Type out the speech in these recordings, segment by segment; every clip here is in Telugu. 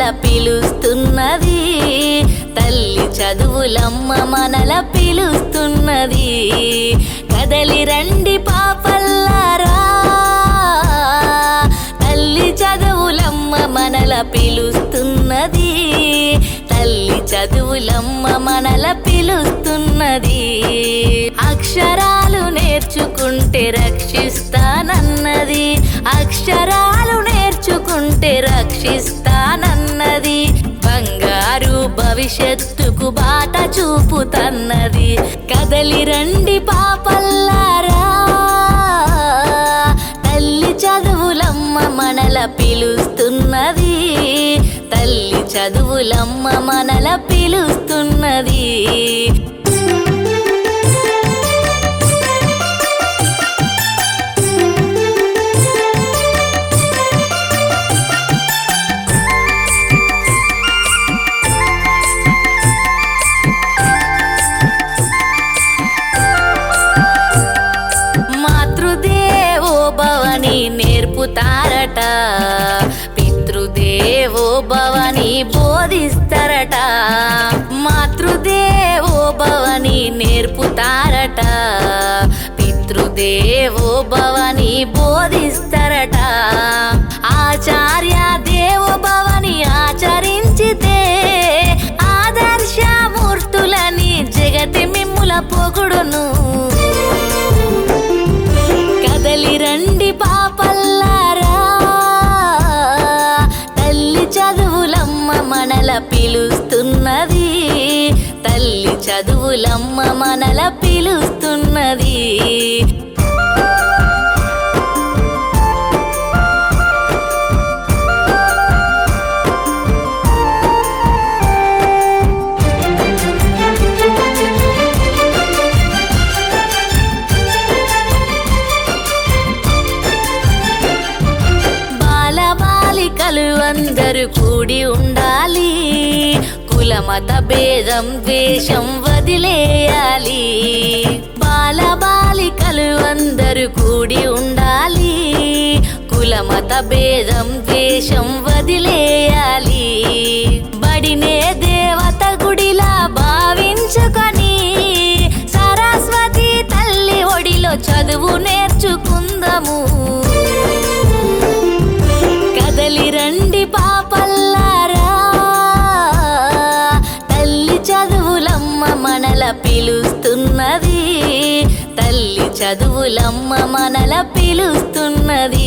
మనల పిలుస్తున్నది తల్లి చదువులమ్మ మనల పిలుస్తున్నది కదలి రండి పాపల్లారా తల్లి చదువులమ్మ మనల పిలుస్తున్నది తల్లి చదువులమ్మ మనల పిలుస్తున్నది అక్షరాలు నేర్చుకుంటే రక్షిస్తానన్నది అక్షరాలు నేర్చుకుంటే రక్షిస్తానన్నది బంగారు భవిష్యత్తుకు బాట చూపుతన్నది కదలి రండి పాపల్లారా తల్లి చదువులమ్మ మనల పిలుస్తున్నది తల్లి చదువులమ్మ మనల పిలుస్తున్నది మాతృదేవో భవని నేర్పుతారట పితృదేవో భవని బోధిస్తారట మాతృదేవో భవని నేర్పుతారట పితృదేవో భవని బోధిస్తారట ఆచార్య దేవో భవని ఆచరించితే ఆదర్శమూర్తులని జగతి మిమ్ముల పొగుడును కదలి రండి పాపల్లారా తల్లి చదువులమ్మ మనల పిలుస్తున్నది తల్లి చదువులమ్మ మనల పిలుస్తున్నది బాలబాలికలు అందరూ కూడి ఉండాలి కులమత భేదం ద్వేషం వదిలేయాలి బాలబాలికలు అందరూ కూడి ఉండాలి కులమత భేదం ద్వేషం వదిలేయాలి బడినే దేవత గుడిలా భావించుకొని సరస్వతి తల్లి ఒడిలో చదువు నేర్చుకుందాము కదలి రండి పాపల్లారా తల్లి చదువులమ్మ మనల పిలుస్తున్నది తల్లి చదువులమ్మ మనల పిలుస్తున్నది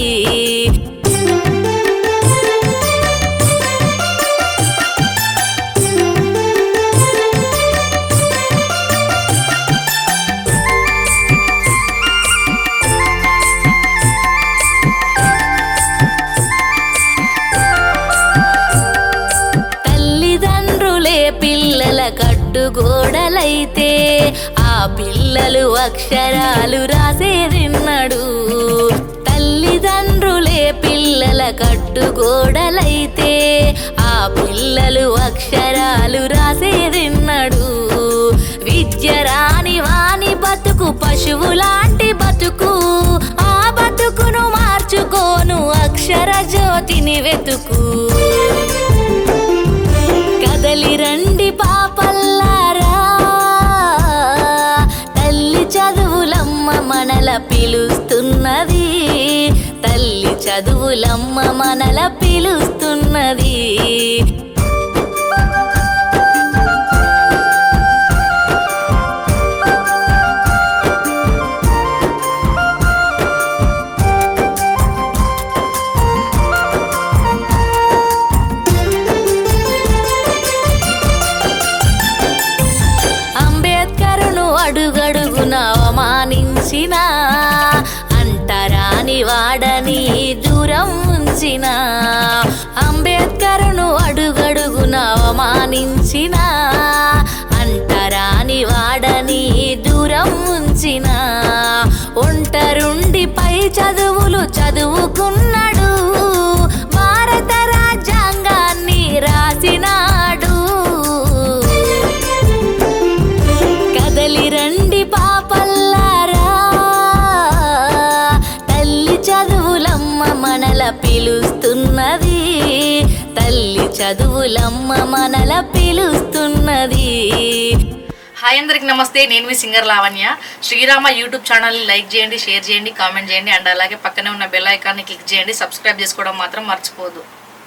తల్లిదండ్రులే పిల్లల కట్టుగోడలైతే ఆ పిల్లలు అక్షరాలు రాసేదిన్నడు తల్లిదండ్రులే పిల్లల కట్టుగోడలైతే ఆ పిల్లలు అక్షరాలు రాసేదిన్నడు విద్య రాని వాని బతుకు పశువు లాంటి బతుకు ఆ బతుకును మార్చుకోను అక్షర జ్యోతిని వెతుకు కదలి రండి పాపల్లారా తల్లి చదువులమ్మ మనల పిలుస్తున్నది తల్లి చదువులమ్మ మనల పిలుస్తున్నది అంబేద్కరును అడుగడుగున అవమానించిన అంటరాని వాడని దూరం ఉంచిన అంబేద్కరును అడుగడుగున అవమానించిన అంటరాని వాడని దూరం ఉంచిన ఒంటరుండి పై చదువులు చదువుకున్నాడు భారత రాజ్యాంగాన్ని రాసినాడు కదలి రండి పాపల్లారా తల్లి చదువులమ్మ మనల పిలుస్తున్నది తల్లి చదువులమ్మ మనల పిలుస్తున్నది హాయ్ అందరికి నమస్తే నేను మీ సింగర్ లావణ్య శ్రీరామ యూట్యూబ్ ఛానల్ని లైక్ చేయండి షేర్ చేయండి కామెంట్ చేయండి అండ్ అలాగే పక్కనే ఉన్న బెల్ ఐకాన్ని క్లిక్ చేయండి సబ్స్క్రైబ్ చేసుకోవడం మాత్రం మర్చిపోదు